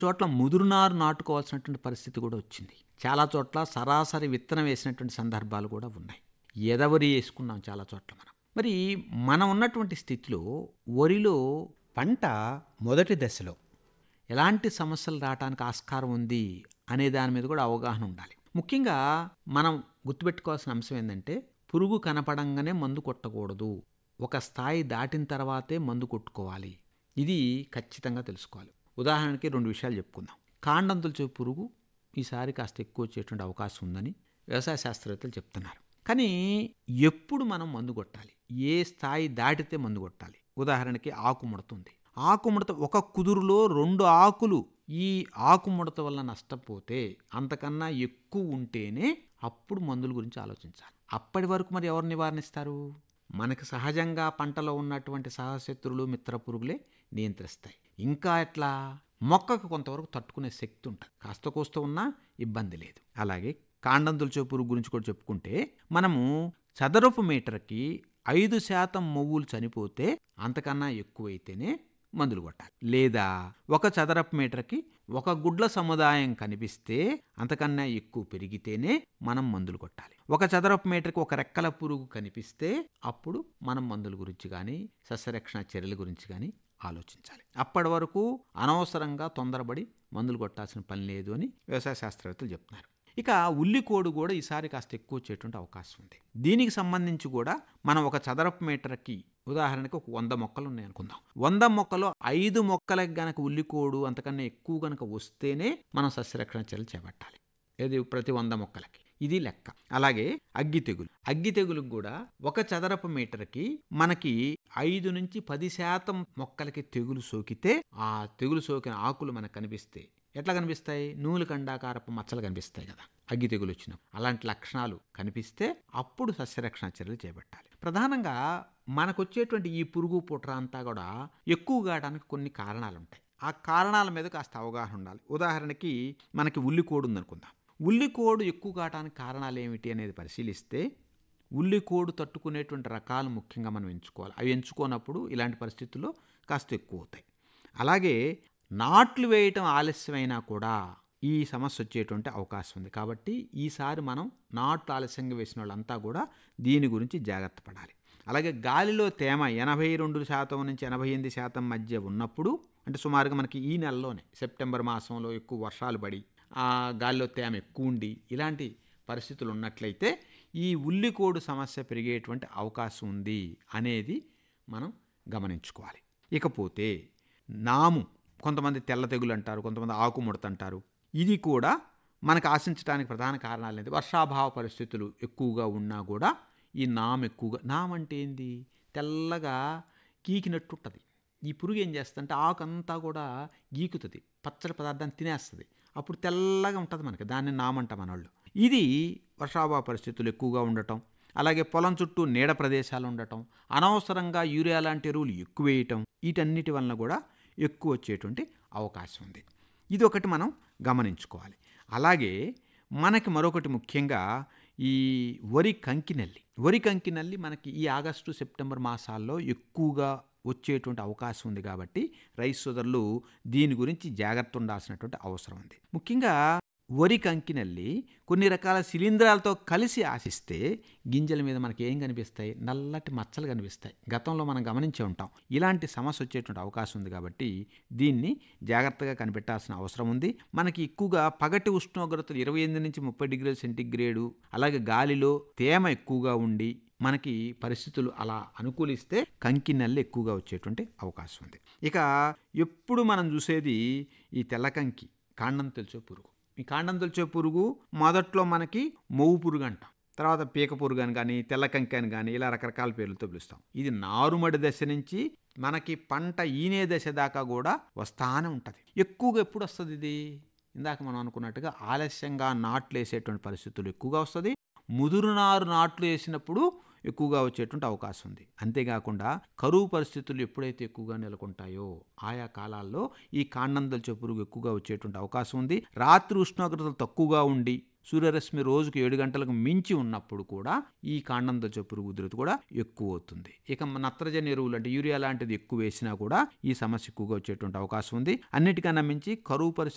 చోట్ల ముదురునారు నాటుకోవాల్సినటువంటి పరిస్థితి కూడా వచ్చింది చాలా చోట్ల సరాసరి విత్తనం వేసినటువంటి సందర్భాలు కూడా ఉన్నాయి ఎదవరి వేసుకున్నాం చాలా చోట్ల మనం మరి మనం ఉన్నటువంటి స్థితిలో వరిలో పంట మొదటి దశలో ఎలాంటి సమస్యలు రావడానికి ఆస్కారం ఉంది అనే దాని మీద కూడా అవగాహన ఉండాలి ముఖ్యంగా మనం గుర్తుపెట్టుకోవాల్సిన అంశం ఏంటంటే పురుగు కనపడంగానే మందు కొట్టకూడదు ఒక స్థాయి దాటిన తర్వాతే మందు కొట్టుకోవాలి ఇది ఖచ్చితంగా తెలుసుకోవాలి ఉదాహరణకి రెండు విషయాలు చెప్పుకుందాం కాండం తొలిచే పురుగు ఈసారి కాస్త ఎక్కువ వచ్చేటువంటి అవకాశం ఉందని వ్యవసాయ శాస్త్రవేత్తలు చెప్తున్నారు కానీ ఎప్పుడు మనం మందు కొట్టాలి ఏ స్థాయి దాటితే మందు కొట్టాలి ఉదాహరణకి ఆకుముడత ఉంది ఆకుముడత ఒక కుదురులో రెండు ఆకులు ఈ ఆకుముడత వల్ల నష్టపోతే అంతకన్నా ఎక్కువ ఉంటేనే అప్పుడు మందుల గురించి ఆలోచించాలి అప్పటి వరకు మరి ఎవరు నివారణిస్తారు మనకు సహజంగా పంటలో ఉన్నటువంటి సహశత్రులు మిత్ర పురుగులే నియంత్రిస్తాయి ఇంకా ఎట్లా మొక్కకు కొంతవరకు తట్టుకునే శక్తి ఉంటుంది కాస్త కోస్త ఉన్నా ఇబ్బంది లేదు అలాగే కాండం తులచే పురుగు గురించి కూడా చెప్పుకుంటే మనము చదరపు మీటర్కి ఐదు శాతం మొవ్వులు చనిపోతే అంతకన్నా ఎక్కువైతేనే మందులు కొట్టాలి లేదా ఒక చదరపు మీటర్కి ఒక గుడ్ల సముదాయం కనిపిస్తే అంతకన్నా ఎక్కువ పెరిగితేనే మనం మందులు కొట్టాలి ఒక చదరపు మీటర్కి ఒక రెక్కల పురుగు కనిపిస్తే అప్పుడు మనం మందుల గురించి కానీ సస్యరక్షణ చర్యల గురించి కానీ ఆలోచించాలి అప్పటి వరకు అనవసరంగా తొందరపడి మందులు కొట్టాల్సిన పని లేదు అని వ్యవసాయ శాస్త్రవేత్తలు చెప్తున్నారు ఇక ఉల్లికోడు కూడా ఈసారి కాస్త ఎక్కువ వచ్చేటువంటి అవకాశం ఉంది దీనికి సంబంధించి కూడా మనం ఒక చదరపు మీటర్కి ఉదాహరణకి ఒక వంద మొక్కలు ఉన్నాయి అనుకుందాం వంద మొక్కలో ఐదు మొక్కలకు గనక ఉల్లికోడు అంతకన్నా ఎక్కువ గనక వస్తేనే మనం సస్యరక్షణ చర్యలు చేపట్టాలి ఏది ప్రతి వంద మొక్కలకి ఇది లెక్క అలాగే అగ్గి తెగులు అగ్గి తెగులకు కూడా ఒక చదరపు మీటర్కి మనకి ఐదు నుంచి పది శాతం మొక్కలకి తెగులు సోకితే ఆ తెగులు సోకిన ఆకులు మనకు కనిపిస్తాయి ఎట్లా కనిపిస్తాయి నూలు కండాకారపు మచ్చలు కనిపిస్తాయి కదా అగ్గి తెగులు వచ్చినప్పుడు అలాంటి లక్షణాలు కనిపిస్తే అప్పుడు సస్యరక్షణ చర్యలు చేపట్టాలి ప్రధానంగా మనకు వచ్చేటువంటి ఈ పురుగు పుట్ర అంతా కూడా ఎక్కువ కావడానికి కొన్ని కారణాలు ఉంటాయి ఆ కారణాల మీద కాస్త అవగాహన ఉండాలి ఉదాహరణకి మనకి ఉల్లికోడు ఉందనుకుందాం ఉల్లికోడు ఎక్కువ కావడానికి కారణాలు ఏమిటి అనేది పరిశీలిస్తే ఉల్లికోడు తట్టుకునేటువంటి రకాలు ముఖ్యంగా మనం ఎంచుకోవాలి అవి ఎంచుకోనప్పుడు ఇలాంటి పరిస్థితుల్లో కాస్త ఎక్కువ అవుతాయి అలాగే నాట్లు వేయటం ఆలస్యమైనా కూడా ఈ సమస్య వచ్చేటువంటి అవకాశం ఉంది కాబట్టి ఈసారి మనం నాట్లు ఆలస్యంగా వేసిన వాళ్ళంతా కూడా దీని గురించి జాగ్రత్త పడాలి అలాగే గాలిలో తేమ ఎనభై రెండు శాతం నుంచి ఎనభై ఎనిమిది శాతం మధ్య ఉన్నప్పుడు అంటే సుమారుగా మనకి ఈ నెలలోనే సెప్టెంబర్ మాసంలో ఎక్కువ వర్షాలు పడి ఆ గాలిలో తేమ ఎక్కువ ఉండి ఇలాంటి పరిస్థితులు ఉన్నట్లయితే ఈ ఉల్లికోడు సమస్య పెరిగేటువంటి అవకాశం ఉంది అనేది మనం గమనించుకోవాలి ఇకపోతే నాము కొంతమంది తెల్ల తెగులు అంటారు కొంతమంది ఆకుముడత అంటారు ఇది కూడా మనకు ఆశించడానికి ప్రధాన కారణాలు ఏంటి వర్షాభావ పరిస్థితులు ఎక్కువగా ఉన్నా కూడా ఈ నామ్ ఎక్కువగా నామ్ అంటే ఏంది తెల్లగా గీకినట్టు ఉంటుంది ఈ పురుగు ఏం చేస్తుందంటే ఆకంతా కూడా గీకుతుంది పచ్చడి పదార్థాన్ని తినేస్తుంది అప్పుడు తెల్లగా ఉంటుంది మనకి దాన్ని నామంటాం మనోళ్ళు ఇది వర్షాభావ పరిస్థితులు ఎక్కువగా ఉండటం అలాగే పొలం చుట్టూ నీడ ప్రదేశాలు ఉండటం అనవసరంగా యూరియా లాంటి ఎరువులు ఎక్కువ వేయటం వీటన్నిటి వలన కూడా ఎక్కువ వచ్చేటువంటి అవకాశం ఉంది ఇది ఒకటి మనం గమనించుకోవాలి అలాగే మనకి మరొకటి ముఖ్యంగా ఈ వరి కంకినల్లి వరి కంకినల్లి మనకి ఈ ఆగస్టు సెప్టెంబర్ మాసాల్లో ఎక్కువగా వచ్చేటువంటి అవకాశం ఉంది కాబట్టి రైస్ సోదరులు దీని గురించి జాగ్రత్త ఉండాల్సినటువంటి అవసరం ఉంది ముఖ్యంగా వరి కంకినల్లి కొన్ని రకాల శిలీంధ్రాలతో కలిసి ఆశిస్తే గింజల మీద మనకి ఏం కనిపిస్తాయి నల్లటి మచ్చలు కనిపిస్తాయి గతంలో మనం గమనించే ఉంటాం ఇలాంటి సమస్య వచ్చేటువంటి అవకాశం ఉంది కాబట్టి దీన్ని జాగ్రత్తగా కనిపెట్టాల్సిన అవసరం ఉంది మనకి ఎక్కువగా పగటి ఉష్ణోగ్రతలు ఇరవై ఎనిమిది నుంచి ముప్పై డిగ్రీల సెంటిగ్రేడు అలాగే గాలిలో తేమ ఎక్కువగా ఉండి మనకి పరిస్థితులు అలా అనుకూలిస్తే కంకి నల్లి ఎక్కువగా వచ్చేటువంటి అవకాశం ఉంది ఇక ఎప్పుడు మనం చూసేది ఈ తెల్ల కంకి కాండం తెలిసే పురుగు ఈ కాండం తొలిచే పురుగు మొదట్లో మనకి మొవ్వు పురుగు అంటాం తర్వాత పీక పురుగు అని కానీ తెల్ల కంకి అని కానీ ఇలా రకరకాల పేర్లతో పిలుస్తాం ఇది నారుమడి దశ నుంచి మనకి పంట ఈనే దశ దాకా కూడా వస్తానే ఉంటుంది ఎక్కువగా ఎప్పుడు వస్తుంది ఇది ఇందాక మనం అనుకున్నట్టుగా ఆలస్యంగా నాట్లు వేసేటువంటి పరిస్థితులు ఎక్కువగా వస్తుంది ముదురు నారు నాట్లు వేసినప్పుడు ఎక్కువగా వచ్చేటువంటి అవకాశం ఉంది అంతేకాకుండా కరువు పరిస్థితులు ఎప్పుడైతే ఎక్కువగా నెలకొంటాయో ఆయా కాలాల్లో ఈ కాండం దల్చే పురుగు ఎక్కువగా వచ్చేటువంటి అవకాశం ఉంది రాత్రి ఉష్ణోగ్రతలు తక్కువగా ఉండి సూర్యరశ్మి రోజుకు ఏడు గంటలకు మించి ఉన్నప్పుడు కూడా ఈ కాండం దల్చే పురుగు ఉధృతి కూడా ఎక్కువ అవుతుంది ఇక నత్రజని ఎరువులు అంటే యూరియా లాంటిది ఎక్కువ వేసినా కూడా ఈ సమస్య ఎక్కువగా వచ్చేటువంటి అవకాశం ఉంది అన్నిటికన్నా మించి కరువు పరిస్థితి